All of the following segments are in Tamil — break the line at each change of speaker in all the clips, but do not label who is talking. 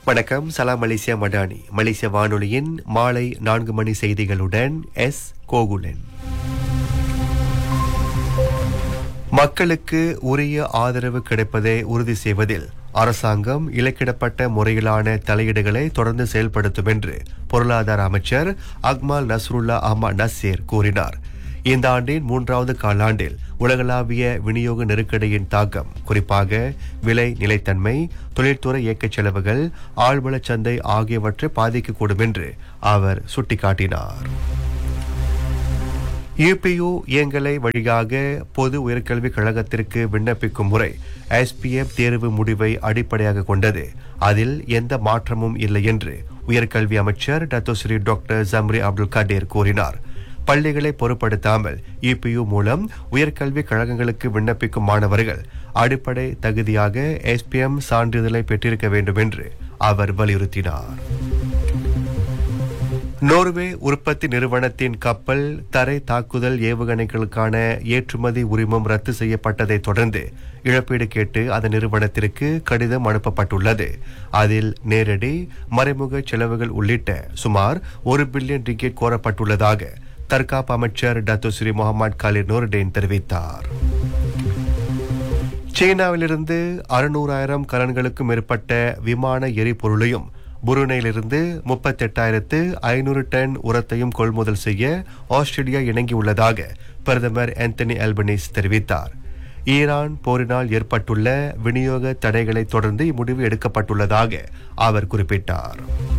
வணக்கம் சலாம் மலேசியா மடானி மலேசிய வானொலியின் மாலை நான்கு மணி செய்திகளுடன் எஸ் கோகுலன் மக்களுக்கு உரிய ஆதரவு கிடைப்பதை உறுதி செய்வதில் அரசாங்கம் இலக்கிடப்பட்ட முறையிலான தலையீடுகளை தொடர்ந்து செயல்படுத்தும் என்று பொருளாதார அமைச்சர் அக்மால் நஸ்ருல்லா அஹ்மா நசீர் கூறினார் இந்த ஆண்டின் மூன்றாவது காலாண்டில் உலகளாவிய விநியோக நெருக்கடியின் தாக்கம் குறிப்பாக விலை நிலைத்தன்மை தொழில்துறை இயக்கச் செலவுகள் ஆழ்வளச் சந்தை ஆகியவற்றை பாதிக்கக்கூடும் என்று அவர் சுட்டிக்காட்டினார் யுபியு இயங்கலை வழியாக பொது உயர்கல்விக் கழகத்திற்கு விண்ணப்பிக்கும் முறை எஸ்பிஎஃப் தேர்வு முடிவை அடிப்படையாக கொண்டது அதில் எந்த மாற்றமும் இல்லை என்று உயர்கல்வி அமைச்சர் டத்தோஸ்ரீ டாக்டர் ஜம்ரி அப்துல் கடீர் கூறினார் பள்ளிகளை பொருட்படுத்தாமல் இபியு மூலம் உயர்கல்விக் கழகங்களுக்கு விண்ணப்பிக்கும் மாணவர்கள் அடிப்படை தகுதியாக எஸ்பிஎம் சான்றிதழை பெற்றிருக்க வேண்டும் என்று அவர் வலியுறுத்தினார் நோர்வே உற்பத்தி நிறுவனத்தின் கப்பல் தரை தாக்குதல் ஏவுகணைகளுக்கான ஏற்றுமதி உரிமம் ரத்து செய்யப்பட்டதை தொடர்ந்து இழப்பீடு கேட்டு அந்த நிறுவனத்திற்கு கடிதம் அனுப்பப்பட்டுள்ளது அதில் நேரடி மறைமுக செலவுகள் உள்ளிட்ட சுமார் ஒரு பில்லியன் ரிக்கெட் கோரப்பட்டுள்ளதாக தற்காப்பு அமைச்சர் டத்துஸ்ரீ முகமது காலிர் நூர்டேன் தெரிவித்தார் சீனாவிலிருந்து அறுநூறாயிரம் கலன்களுக்கும் மேற்பட்ட விமான எரிபொருளையும் புருனையிலிருந்து முப்பத்தெட்டாயிரத்து ஐநூறு டன் உரத்தையும் கொள்முதல் செய்ய ஆஸ்திரேலியா இணங்கியுள்ளதாக பிரதமர் ஆந்தனி அல்பனீஸ் தெரிவித்தார் ஈரான் போரினால் ஏற்பட்டுள்ள விநியோக தடைகளை தொடர்ந்து இம்முடிவு எடுக்கப்பட்டுள்ளதாக அவர் குறிப்பிட்டார்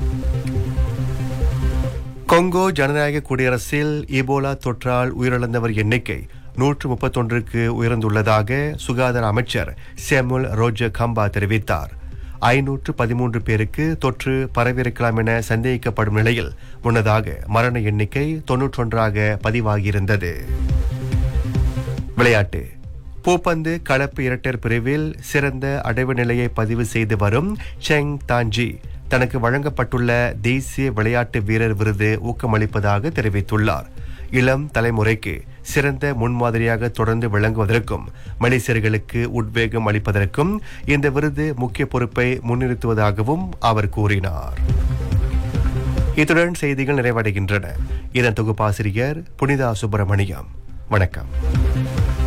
கொங்கோ ஜனநாயக குடியரசில் இபோலா தொற்றால் உயிரிழந்தவர் எண்ணிக்கை நூற்று முப்பத்தொன்றுக்கு உயர்ந்துள்ளதாக சுகாதார அமைச்சர் சேமுல் ரோஜர் கம்பா தெரிவித்தார் ஐநூற்று பதிமூன்று பேருக்கு தொற்று பரவியிருக்கலாம் என சந்தேகிக்கப்படும் நிலையில் முன்னதாக மரண எண்ணிக்கை தொன்னூற்றொன்றாக பதிவாகியிருந்தது விளையாட்டு பூப்பந்து கலப்பு இரட்டர் பிரிவில் சிறந்த அடைவு நிலையை பதிவு செய்து வரும் செங் தாஞ்சி தனக்கு வழங்கப்பட்டுள்ள தேசிய விளையாட்டு வீரர் விருது ஊக்கமளிப்பதாக தெரிவித்துள்ளார் இளம் தலைமுறைக்கு சிறந்த முன்மாதிரியாக தொடர்ந்து விளங்குவதற்கும் மலேசியர்களுக்கு உத்வேகம் அளிப்பதற்கும் இந்த விருது முக்கிய பொறுப்பை முன்னிறுத்துவதாகவும் அவர் கூறினார் இத்துடன் செய்திகள் நிறைவடைகின்றன இதன் தொகுப்பாசிரியர் புனிதா சுப்பிரமணியம் வணக்கம்